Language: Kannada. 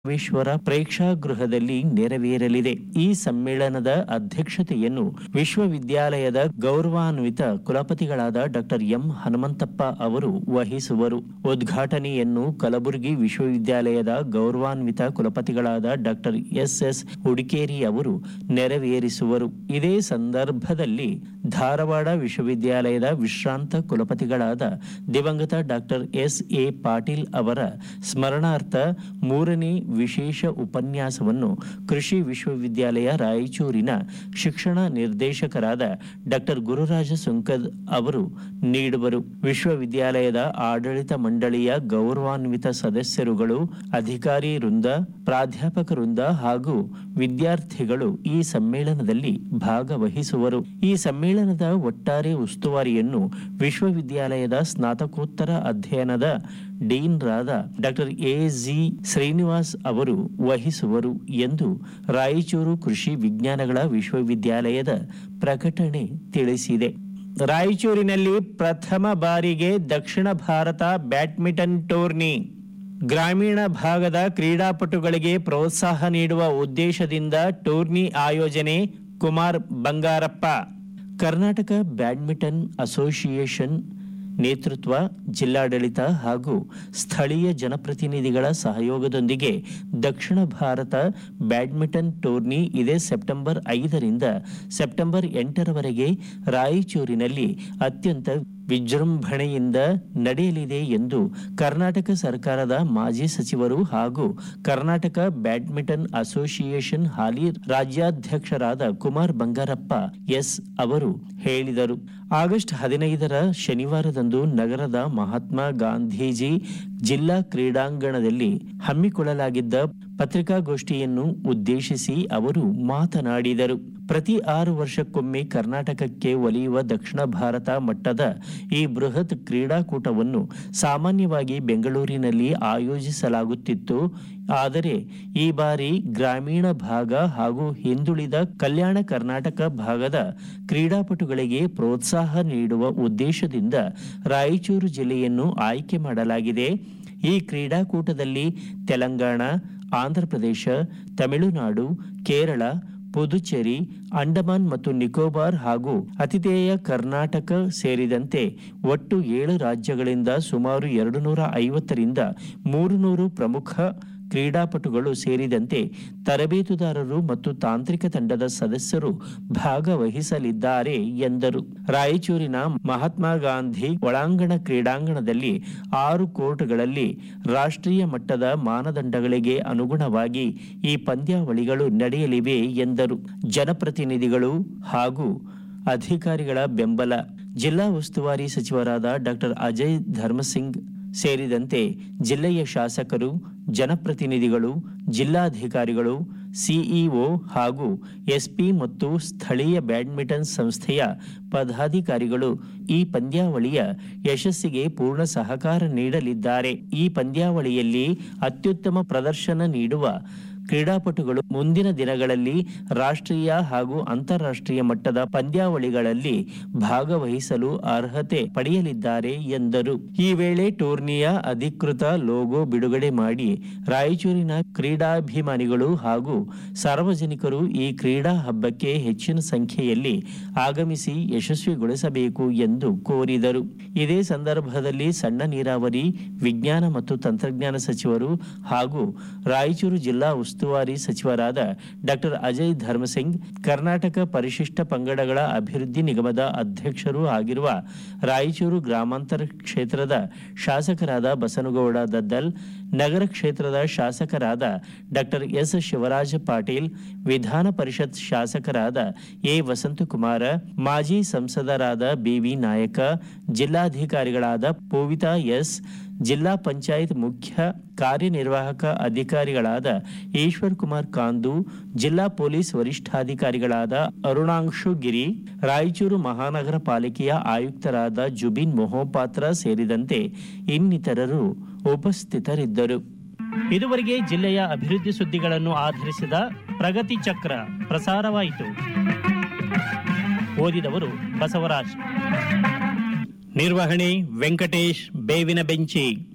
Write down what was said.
ವಿಶ್ವರ ಪ್ರೇಕ್ಷಾಗೃಹದಲ್ಲಿ ನೆರವೇರಲಿದೆ ಈ ಸಮ್ಮೇಳನದ ಅಧ್ಯಕ್ಷತೆಯನ್ನು ವಿಶ್ವವಿದ್ಯಾಲಯದ ಗೌರವಾನ್ವಿತ ಕುಲಪತಿಗಳಾದ ಡಾಕ್ಟರ್ ಎಂ ಹನುಮಂತಪ್ಪ ಅವರು ವಹಿಸುವರು ಉದ್ಘಾಟನೆಯನ್ನು ಕಲಬುರಗಿ ವಿಶ್ವವಿದ್ಯಾಲಯದ ಗೌರವಾನ್ವಿತ ಕುಲಪತಿಗಳಾದ ಡಾಕ್ಟರ್ ಎಸ್ ಎಸ್ ಹುಡಿಕೇರಿ ಅವರು ನೆರವೇರಿಸುವರು ಇದೇ ಸಂದರ್ಭದಲ್ಲಿ ಧಾರವಾಡ ವಿಶ್ವವಿದ್ಯಾಲಯದ ವಿಶ್ರಾಂತ ಕುಲಪತಿಗಳಾದ ದಿವಂಗತ ಡಾಕ್ಟರ್ ಎಸ್ ಎ ಪಾಟೀಲ್ ಅವರ ಸ್ಮರಣಾರ್ಥ ಮೂರನೇ ವಿಶೇಷ ಉಪನ್ಯಾಸವನ್ನು ಕೃಷಿ ವಿಶ್ವವಿದ್ಯಾಲಯ ರಾಯಚೂರಿನ ಶಿಕ್ಷಣ ನಿರ್ದೇಶಕರಾದ ಡಾಕ್ಟರ್ ಗುರುರಾಜ ಸುಂಕದ್ ಅವರು ನೀಡುವರು ವಿಶ್ವವಿದ್ಯಾಲಯದ ಆಡಳಿತ ಮಂಡಳಿಯ ಗೌರವಾನ್ವಿತ ಸದಸ್ಯರುಗಳು ಅಧಿಕಾರಿ ವೃಂದ ಪ್ರಾಧ್ಯಾಪಕ ವೃಂದ ಹಾಗೂ ವಿದ್ಯಾರ್ಥಿಗಳು ಈ ಸಮ್ಮೇಳನದಲ್ಲಿ ಭಾಗವಹಿಸುವರು ಈ ಸಮ್ಮೇಳನದ ಒಟ್ಟಾರೆ ಉಸ್ತುವಾರಿಯನ್ನು ವಿಶ್ವವಿದ್ಯಾಲಯದ ಸ್ನಾತಕೋತ್ತರ ಅಧ್ಯಯನದ ಡೀನ್ ರಾದ ಡಾಕ್ಟರ್ ಎ ಜಿ ಶ್ರೀನಿವಾಸ್ ಅವರು ವಹಿಸುವರು ಎಂದು ರಾಯಚೂರು ಕೃಷಿ ವಿಜ್ಞಾನಗಳ ವಿಶ್ವವಿದ್ಯಾಲಯದ ಪ್ರಕಟಣೆ ತಿಳಿಸಿದೆ ರಾಯಚೂರಿನಲ್ಲಿ ಪ್ರಥಮ ಬಾರಿಗೆ ದಕ್ಷಿಣ ಭಾರತ ಬ್ಯಾಡ್ಮಿಂಟನ್ ಟೂರ್ನಿ ಗ್ರಾಮೀಣ ಭಾಗದ ಕ್ರೀಡಾಪಟುಗಳಿಗೆ ಪ್ರೋತ್ಸಾಹ ನೀಡುವ ಉದ್ದೇಶದಿಂದ ಟೂರ್ನಿ ಆಯೋಜನೆ ಕುಮಾರ್ ಬಂಗಾರಪ್ಪ ಕರ್ನಾಟಕ ಬ್ಯಾಡ್ಮಿಂಟನ್ ಅಸೋಸಿಯೇಷನ್ ನೇತೃತ್ವ ಜಿಲ್ಲಾಡಳಿತ ಹಾಗೂ ಸ್ಥಳೀಯ ಜನಪ್ರತಿನಿಧಿಗಳ ಸಹಯೋಗದೊಂದಿಗೆ ದಕ್ಷಿಣ ಭಾರತ ಬ್ಯಾಡ್ಮಿಂಟನ್ ಟೂರ್ನಿ ಇದೇ ಸೆಪ್ಟೆಂಬರ್ ಐದರಿಂದ ಸೆಪ್ಟೆಂಬರ್ ಎಂಟರವರೆಗೆ ರಾಯಚೂರಿನಲ್ಲಿ ಅತ್ಯಂತ ವಿಜೃಂಭಣೆಯಿಂದ ನಡೆಯಲಿದೆ ಎಂದು ಕರ್ನಾಟಕ ಸರ್ಕಾರದ ಮಾಜಿ ಸಚಿವರು ಹಾಗೂ ಕರ್ನಾಟಕ ಬ್ಯಾಡ್ಮಿಂಟನ್ ಅಸೋಸಿಯೇಷನ್ ಹಾಲಿ ರಾಜ್ಯಾಧ್ಯಕ್ಷರಾದ ಕುಮಾರ್ ಬಂಗಾರಪ್ಪ ಎಸ್ ಅವರು ಹೇಳಿದರು ಆಗಸ್ಟ್ ಹದಿನೈದರ ಶನಿವಾರದಂದು ನಗರದ ಮಹಾತ್ಮ ಗಾಂಧೀಜಿ ಜಿಲ್ಲಾ ಕ್ರೀಡಾಂಗಣದಲ್ಲಿ ಹಮ್ಮಿಕೊಳ್ಳಲಾಗಿದ್ದ ಪತ್ರಿಕಾಗೋಷ್ಠಿಯನ್ನು ಉದ್ದೇಶಿಸಿ ಅವರು ಮಾತನಾಡಿದರು ಪ್ರತಿ ಆರು ವರ್ಷಕ್ಕೊಮ್ಮೆ ಕರ್ನಾಟಕಕ್ಕೆ ಒಲಿಯುವ ದಕ್ಷಿಣ ಭಾರತ ಮಟ್ಟದ ಈ ಬೃಹತ್ ಕ್ರೀಡಾಕೂಟವನ್ನು ಸಾಮಾನ್ಯವಾಗಿ ಬೆಂಗಳೂರಿನಲ್ಲಿ ಆಯೋಜಿಸಲಾಗುತ್ತಿತ್ತು ಆದರೆ ಈ ಬಾರಿ ಗ್ರಾಮೀಣ ಭಾಗ ಹಾಗೂ ಹಿಂದುಳಿದ ಕಲ್ಯಾಣ ಕರ್ನಾಟಕ ಭಾಗದ ಕ್ರೀಡಾಪಟುಗಳಿಗೆ ಪ್ರೋತ್ಸಾಹ ನೀಡುವ ಉದ್ದೇಶದಿಂದ ರಾಯಚೂರು ಜಿಲ್ಲೆಯನ್ನು ಆಯ್ಕೆ ಮಾಡಲಾಗಿದೆ ಈ ಕ್ರೀಡಾಕೂಟದಲ್ಲಿ ತೆಲಂಗಾಣ ಆಂಧ್ರಪ್ರದೇಶ ತಮಿಳುನಾಡು ಕೇರಳ ಪುದುಚೇರಿ ಅಂಡಮಾನ್ ಮತ್ತು ನಿಕೋಬಾರ್ ಹಾಗೂ ಅತಿಥೇಯ ಕರ್ನಾಟಕ ಸೇರಿದಂತೆ ಒಟ್ಟು ಏಳು ರಾಜ್ಯಗಳಿಂದ ಸುಮಾರು ಎರಡು ನೂರ ಐವತ್ತರಿಂದ ಮೂರು ನೂರು ಪ್ರಮುಖ ಕ್ರೀಡಾಪಟುಗಳು ಸೇರಿದಂತೆ ತರಬೇತುದಾರರು ಮತ್ತು ತಾಂತ್ರಿಕ ತಂಡದ ಸದಸ್ಯರು ಭಾಗವಹಿಸಲಿದ್ದಾರೆ ಎಂದರು ರಾಯಚೂರಿನ ಮಹಾತ್ಮ ಗಾಂಧಿ ಒಳಾಂಗಣ ಕ್ರೀಡಾಂಗಣದಲ್ಲಿ ಆರು ಕೋರ್ಟ್ಗಳಲ್ಲಿ ರಾಷ್ಟ್ರೀಯ ಮಟ್ಟದ ಮಾನದಂಡಗಳಿಗೆ ಅನುಗುಣವಾಗಿ ಈ ಪಂದ್ಯಾವಳಿಗಳು ನಡೆಯಲಿವೆ ಎಂದರು ಜನಪ್ರತಿನಿಧಿಗಳು ಹಾಗೂ ಅಧಿಕಾರಿಗಳ ಬೆಂಬಲ ಜಿಲ್ಲಾ ಉಸ್ತುವಾರಿ ಸಚಿವರಾದ ಡಾಕ್ಟರ್ ಅಜಯ್ ಧರ್ಮಸಿಂಗ್ ಸೇರಿದಂತೆ ಜಿಲ್ಲೆಯ ಶಾಸಕರು ಜನಪ್ರತಿನಿಧಿಗಳು ಜಿಲ್ಲಾಧಿಕಾರಿಗಳು ಸಿಇಒ ಹಾಗೂ ಎಸ್ಪಿ ಮತ್ತು ಸ್ಥಳೀಯ ಬ್ಯಾಡ್ಮಿಂಟನ್ ಸಂಸ್ಥೆಯ ಪದಾಧಿಕಾರಿಗಳು ಈ ಪಂದ್ಯಾವಳಿಯ ಯಶಸ್ಸಿಗೆ ಪೂರ್ಣ ಸಹಕಾರ ನೀಡಲಿದ್ದಾರೆ ಈ ಪಂದ್ಯಾವಳಿಯಲ್ಲಿ ಅತ್ಯುತ್ತಮ ಪ್ರದರ್ಶನ ನೀಡುವ ಕ್ರೀಡಾಪಟುಗಳು ಮುಂದಿನ ದಿನಗಳಲ್ಲಿ ರಾಷ್ಟ್ರೀಯ ಹಾಗೂ ಅಂತಾರಾಷ್ಟ್ರೀಯ ಮಟ್ಟದ ಪಂದ್ಯಾವಳಿಗಳಲ್ಲಿ ಭಾಗವಹಿಸಲು ಅರ್ಹತೆ ಪಡೆಯಲಿದ್ದಾರೆ ಎಂದರು ಈ ವೇಳೆ ಟೂರ್ನಿಯ ಅಧಿಕೃತ ಲೋಗೋ ಬಿಡುಗಡೆ ಮಾಡಿ ರಾಯಚೂರಿನ ಕ್ರೀಡಾಭಿಮಾನಿಗಳು ಹಾಗೂ ಸಾರ್ವಜನಿಕರು ಈ ಕ್ರೀಡಾ ಹಬ್ಬಕ್ಕೆ ಹೆಚ್ಚಿನ ಸಂಖ್ಯೆಯಲ್ಲಿ ಆಗಮಿಸಿ ಯಶಸ್ವಿಗೊಳಿಸಬೇಕು ಎಂದು ಕೋರಿದರು ಇದೇ ಸಂದರ್ಭದಲ್ಲಿ ಸಣ್ಣ ನೀರಾವರಿ ವಿಜ್ಞಾನ ಮತ್ತು ತಂತ್ರಜ್ಞಾನ ಸಚಿವರು ಹಾಗೂ ರಾಯಚೂರು ಜಿಲ್ಲಾ ಉಸ್ತುವಾರಿ ಸಚಿವರಾದ ಡಾಕ್ಟರ್ ಅಜಯ್ ಧರ್ಮಸಿಂಗ್ ಕರ್ನಾಟಕ ಪರಿಶಿಷ್ಟ ಪಂಗಡಗಳ ಅಭಿವೃದ್ಧಿ ನಿಗಮದ ಅಧ್ಯಕ್ಷರೂ ಆಗಿರುವ ರಾಯಚೂರು ಗ್ರಾಮಾಂತರ ಕ್ಷೇತ್ರದ ಶಾಸಕರಾದ ಬಸನಗೌಡ ದದ್ದಲ್ ನಗರ ಕ್ಷೇತ್ರದ ಶಾಸಕರಾದ ಡಾಕ್ಟರ್ ಎಸ್ ಶಿವರಾಜ ಪಾಟೀಲ್ ವಿಧಾನ ಪರಿಷತ್ ಶಾಸಕರಾದ ಎ ವಸಂತಕುಮಾರ ಮಾಜಿ ಸಂಸದರಾದ ಬಿವಿ ನಾಯಕ ಜಿಲ್ಲಾಧಿಕಾರಿಗಳಾದ ಪೂವಿತಾ ಎಸ್ ಜಿಲ್ಲಾ ಪಂಚಾಯತ್ ಮುಖ್ಯ ಕಾರ್ಯನಿರ್ವಾಹಕ ಅಧಿಕಾರಿಗಳಾದ ಈಶ್ವರ್ ಕುಮಾರ್ ಕಾಂದು ಜಿಲ್ಲಾ ಪೊಲೀಸ್ ವರಿಷ್ಠಾಧಿಕಾರಿಗಳಾದ ಅರುಣಾಂಶು ಗಿರಿ ರಾಯಚೂರು ಮಹಾನಗರ ಪಾಲಿಕೆಯ ಆಯುಕ್ತರಾದ ಜುಬಿನ್ ಮೊಹೋಪಾತ್ರ ಸೇರಿದಂತೆ ಇನ್ನಿತರರು ಉಪಸ್ಥಿತರಿದ್ದರು ಇದುವರೆಗೆ ಜಿಲ್ಲೆಯ ಅಭಿವೃದ್ಧಿ ಸುದ್ದಿಗಳನ್ನು ಆಧರಿಸಿದ ಪ್ರಗತಿ ಚಕ್ರ ಪ್ರಸಾರವಾಯಿತು ಓದಿದವರು ಬಸವರಾಜ್ ನಿರ್ವಹಣೆ ವೆಂಕಟೇಶ್ ಬೇವಿನ ಬೆಂಚಿ